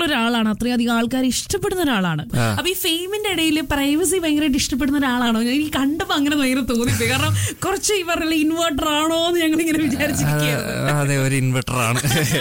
ഒരാളാണ് അത്രയധികം ആൾക്കാർ ഇഷ്ടപ്പെടുന്ന ഒരാളാണ് അപ്പൊ ഈ ഫെയിമിന്റെ ഇടയിൽ പ്രൈവസി ഭയങ്കരമായിട്ട് ഇഷ്ടപ്പെടുന്ന ഒരാളാണോ എനിക്ക് കണ്ടപ്പോ അങ്ങനെ ഭയങ്കര തോന്നിപ്പോയി കാരണം കുറച്ച് ഈ പറഞ്ഞ ഇൻവേർട്ടർ ആണോ എന്ന് ഞങ്ങൾ ഇങ്ങനെ വിചാരിച്ചിരിക്കുകയാണ് ആ, അതെ ഒരു ഇൻവെർട്ടർ ആണ്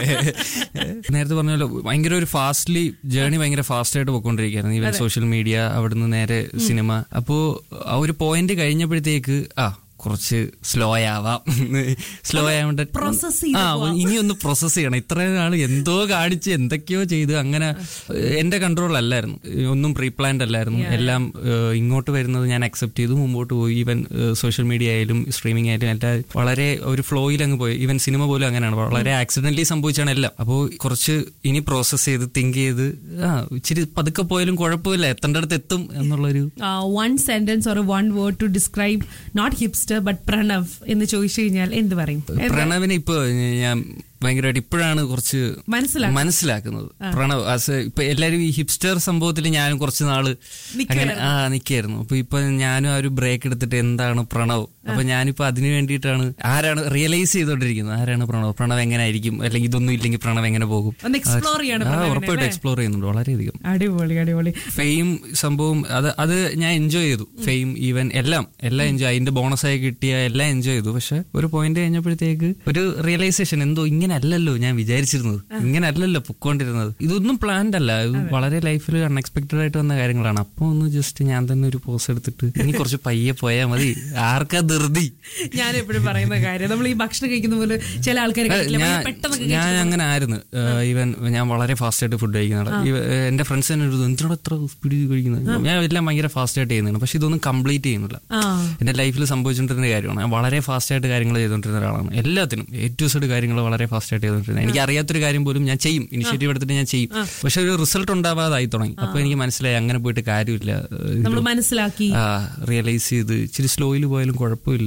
നേരത്തെ പറഞ്ഞല്ലോ ഭയങ്കര ഒരു ഫാസ്റ്റ്ലി ജേർണി ഭയങ്കര ഫാസ്റ്റ് ആയിട്ട് പോയിക്കൊണ്ടിരിക്കുകയായിരുന്നു ഈവൻ സോഷ്യൽ മീഡിയ അവിടുന്ന് നേരെ സിനിമ അപ്പോ ആ ഒരു പോയിന്റ് കഴിഞ്ഞപ്പോഴത്തേക്ക് ആ കുറച്ച് സ്ലോ ആവാം സ്ലോ ആവേണ്ട process ചെയ്ത് ആ ഇനി ഒന്ന് പ്രോസസ് ചെയ്യണം ഇത്രയും നാൾ എന്തോ കാണിച്ച് എന്തൊക്കെയോ ചെയ്ത് അങ്ങനെ ഏഹ്, എന്റെ കൺട്രോൾ അല്ലായിരുന്നു ഏഹ്, ഒന്നും പ്രീ പ്ലാൻഡ് അല്ലായിരുന്നു എല്ലാം ഏഹ്, ഇങ്ങോട്ട് വരുന്നത് ഞാൻ അക്സെപ്റ്റ് ചെയ്തു മുമ്പോട്ട് പോയി ഈവൻ സോഷ്യൽ മീഡിയ ആയാലും സ്ട്രീമിംഗ് ആയാലും എല്ലാം വളരെ ഒരു ഫ്ലോയിൽ അങ്ങ് പോയി ഈവൻ സിനിമ പോലും അങ്ങനെയാണ് വളരെ ആക്സിഡന്റലി സംഭവിച്ചാണ് എല്ലാം അപ്പോൾ കുറച്ച് ഇനി പ്രോസസ്സ് ചെയ്ത് തിങ്ക് ചെയ്ത് ആ ഇച്ചിരി പതുക്കെ പോയാലും കുഴപ്പമില്ല എത്തേണ്ടടുത്ത് എത്തും എന്നുള്ളൊരു one sentence or one word to describe not hipster but Pranav എന്ന് ചോദിച്ചു കഴിഞ്ഞാൽ എന്ത് പറയും പ്രണവിനെ ഇപ്പൊ ഞാൻ ഭയങ്കരമായിട്ട് ഇപ്പോഴാണ് കുറച്ച് മനസ്സിലാക്കുന്നത്. മനസ്സിലാക്കുന്നത് പ്രണവ് ആസ് ഇപ്പൊ എല്ലാരും ഈ ഹിപ്സ്റ്റർ സംഭവത്തിൽ ഞാനും കുറച്ച് നാള് അങ്ങനെ ആ നിക്കായിരുന്നു അപ്പൊ ഇപ്പൊ ഞാനും ആ ഒരു ബ്രേക്ക് എടുത്തിട്ട് എന്താണ് പ്രണവ് അപ്പൊ ഞാനിപ്പോ അതിനു വേണ്ടിയിട്ടാണ് ആരാണ് റിയലൈസ് ചെയ്തോണ്ടിരിക്കുന്നത് ആരാണ് പ്രണവ് പ്രണവ് എങ്ങനെ ആയിരിക്കും അല്ലെങ്കിൽ ഇതൊന്നും ഇല്ലെങ്കിൽ പ്രണവ് എങ്ങനെ പോകും ഒന്ന് എക്സ്പ്ലോർ ചെയ്യാണ് ആ പ്രണവിനെ, ഉറപ്പായിട്ട് അല്ലേ? എക്സ്പ്ലോർ ചെയ്യുന്നുണ്ട് വളരെയധികം അടിപൊളി അടിപൊളി ഫെയിം സംഭവം അത് അത് ഞാൻ എൻജോയ് ചെയ്തു ഫെയിം ഈവൻ എല്ലാം എല്ലാം എൻജോയ് അതിന്റെ ബോണസ് ആയി കിട്ടിയ എല്ലാം എൻജോയ് ചെയ്തു പക്ഷെ ഒരു പോയിന്റ് കഴിഞ്ഞപ്പോഴത്തേക്ക് ഒരു റിയലൈസേഷൻ എന്തോ ഇങ്ങനെ അല്ലല്ലോ ഞാൻ വിചാരിച്ചിരുന്നത് ഇങ്ങനെ അല്ലല്ലോ പൊക്കോണ്ടിരുന്നത് ഇതൊന്നും പ്ലാൻഡ് അല്ല ഇത് വളരെ ലൈഫിൽ അൺഎക്സ്പെക്ടഡ് ആയിട്ട് വന്ന കാര്യങ്ങളാണ് അപ്പൊ ഒന്ന് ജസ്റ്റ് ഞാൻ തന്നെ ഒരു പോസ് എടുത്തിട്ട് ഇനി കുറച്ച് പയ്യെ പോയാൽ മതി ആർക്കാ ധൃതി ഞാൻ എപ്പോഴും പറയുന്ന കാര്യം നമ്മൾ ഈ ഭക്ഷണം കഴിക്കുന്ന പോലെ ചില ആൾക്കാർ ഞാൻ പെട്ടെന്നൊക്കെ ഞാൻ അങ്ങനെ ആയിരുന്നു ഈവൻ ഞാൻ വളരെ ഫാസ്റ്റ് ആയിട്ട് ഫുഡ് കഴിക്കുന്ന എന്റെ ഫ്രണ്ട്സ് തന്നെ ഒരു എന്തിനോട് എത്ര സ്പീഡ് കഴിക്കുന്നത് ഞാൻ എല്ലാം ഭയങ്കര ഫാസ്റ്റ് ആയിട്ട് ചെയ്യുന്നതാണ് പക്ഷെ ഇതൊന്നും കംപ്ലീറ്റ് ചെയ്യുന്നില്ല ആ എന്റെ ലൈഫിൽ സംഭവിച്ചുകൊണ്ടിരുന്ന കാര്യമാണ് ഞാൻ വളരെ ഫാസ്റ്റ് ആയിട്ട് കാര്യങ്ങൾ ചെയ്തുകൊണ്ടിരുന്ന ഒരാളാണ് എല്ലാത്തിനും എ ടു സെഡ് കാര്യങ്ങൾ വളരെ ഫാസ്റ്റ് ആയിട്ട് ചെയ്തുകൊണ്ടിരുന്നത് എനിക്ക് അറിയാത്തൊരു കാര്യം പോലും ഞാൻ ചെയ്യും ഇനിഷ്യേറ്റീവ് എടുത്തിട്ട് ഞാൻ ചെയ്യും പക്ഷെ ഒരു റിസൾട്ട് ഉണ്ടാവാതായി തുടങ്ങി അപ്പൊ എനിക്ക് മനസ്സിലായി അങ്ങനെ പോയിട്ട് കാര്യമില്ല നമ്മൾ മനസ്സിലാക്കി റിയലൈസ് ചെയ്ത് ഇച്ചിരി സ്ലോയിൽ പോയാലും കുഴപ്പമില്ല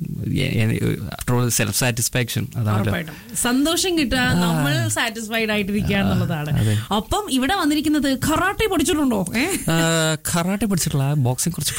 സെൽഫ് സാറ്റിസ്ഫാക്ഷൻ അതാണല്ലോ ഉറപ്പായിട്ടും സന്തോഷം കിട്ടുക നമ്മൾ സാറ്റിസ്ഫൈഡ് ആയിട്ടിരിക്കുക എന്നുള്ളതാണ് ഒപ്പം ഇവിടെ വന്നിരിക്കുന്നത് ഖറാട്ടെ പഠിച്ചിട്ടുണ്ടോ ഏ കറാട്ടെ പഠിച്ചിട്ടുള്ള ബോക്സിംഗ് കുറച്ച്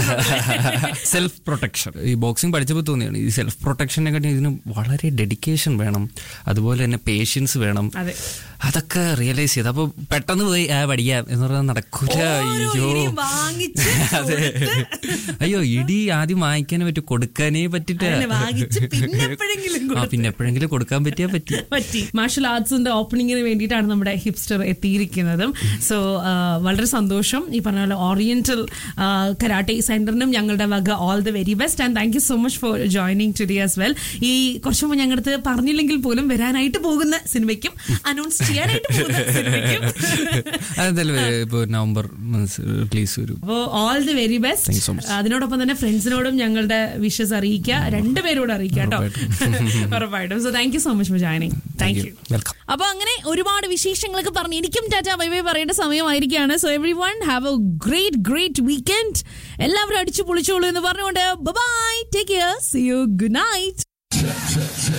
സെൽഫ് പ്രൊട്ടക്ഷൻ ഈ ബോക്സിംഗ് പഠിച്ചപ്പോൾ തോന്നിയാണ് ഈ സെൽഫ് പ്രൊട്ടക്ഷനെ കാട്ടി ഇതിന് വളരെ ഡെഡിക്കേഷൻ വേണം അതുപോലെ തന്നെ പേഷ്യൻസ് വേണം അതെ. അതൊക്കെ റിയലൈസ് ചെയ്ത് അപ്പൊ പെട്ടെന്ന് പോയി ആ പഠിക്കാം എന്ന് പറഞ്ഞാൽ നടക്കൂല ഓരോ അയ്യോ ഇടിയും വാങ്ങിച്ച് അതെ അയ്യോ ഇടി ആദ്യം വാങ്ങിക്കാനേ പറ്റൂ കൊടുക്കാനേ പറ്റില്ല അങ്ങനെ വാങ്ങിച്ച് പിന്നെ എപ്പോഴെങ്കിലും ആ പിന്നെ എപ്പോഴെങ്കിലും കൊടുക്കാൻ പറ്റിയാ പറ്റി പറ്റി മാർഷൽ ആർട്സിന്റെ ഓപ്പണിങ്ങിന് വേണ്ടിയിട്ടാണ് നമ്മുടെ ഹിപ്സ്റ്റർ എത്തിയിരിക്കുന്നതും സോ വളരെ സന്തോഷം ഈ പറഞ്ഞ പോലെ ഓറിയന്റൽ കരാട്ടെ സെന്ററിനും ഞങ്ങളുടെ വക all the very best and thank you so much for joining today as well ഈ കുറച്ച് മുമ്പ് ഞങ്ങളുടെ പറഞ്ഞില്ലെങ്കിൽ പോലും വരാനായിട്ട് പോകുന്ന സിനിമയ്ക്കും അനൗൺസ് ചെയ്യാനായിട്ട് പോകുന്ന സിനിമയ്ക്കും അതെന്തായാലും ഇപ്പൊ നവംബർ റിലീസ് വരും അപ്പോൾ all the very Thank you so best much. അതിനോടൊപ്പം തന്നെ ഫ്രണ്ട്സിനോടും ഞങ്ങളുടെ വിഷസ് അറിയിക്കുക രണ്ടുപേരോട് അറിയിക്കുക കേട്ടോ ഉറപ്പായിട്ടും so thank you so much for joining thank you welcome അപ്പൊ അങ്ങനെ ഒരുപാട് വിശേഷങ്ങളൊക്കെ പറഞ്ഞ് എനിക്കും ടാറ്റ ബൈ ബൈ പറയേണ്ട സമയമായിരിക്കുകയാണ് so everyone have a great great weekend എല്ലാവരും അടിച്ചു പൊളിച്ചോളൂ എന്ന് പറഞ്ഞുകൊണ്ട് bye take care see you good night